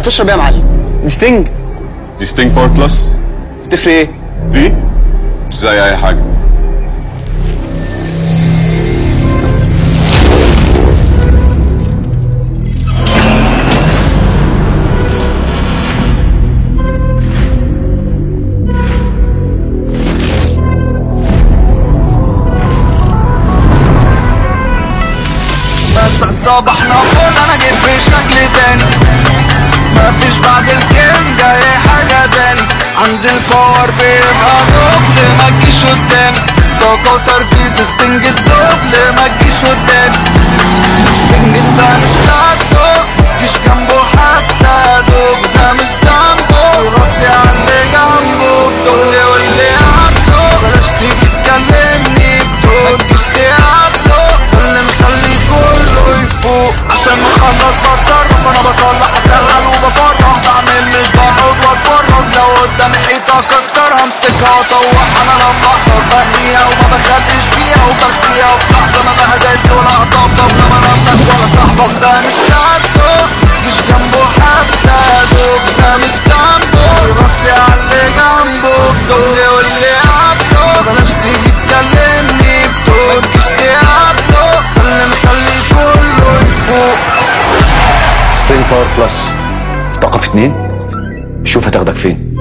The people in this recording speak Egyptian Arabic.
هتشرب ايه يا معلم دي ستينج دي ستينج باور بلس بتفرق ايه دي مش زي اي حاجه بس صباحنا فل انا جيت بشكل تاني مفيش بعد الكينج اي حاجة تاني عند الباور بيبقى دبل ما تجيش قدامي طاقة وتركيز ستنج الدبل ما تجيش قدامي ستنج انت مش شاطه جيش جنبه حتى دوب ده مش ذنبه يغطي على اللي جنبه بتقولي واللي عنده بلاش تيجي تكلمني بتقول متجيش تقابله اللي مخلي كله يفوق عشان مخلص بتصرف انا بصلح اشتغل وبفرح بعمل مش بقعد واتفرج لو قدامي حيطة اكسرها امسكها واطوحها انا لما احضر بنيها وما بخليش فيها وبخفيها وفي لحظة انا لا هديت ولا هطبطب لا انا نفسك ولا صاحبك ده مش شرطه جيش جنبه حتى دوب ده مش ذنبه يغطي على اللي جنبه بتقولي واللي عبده بلاش تيجي تكلمني بتقول متجيش تقابله اللي مخلي كله يفوق ستينج باور بلس طاقه في اتنين شوف هتاخدك فين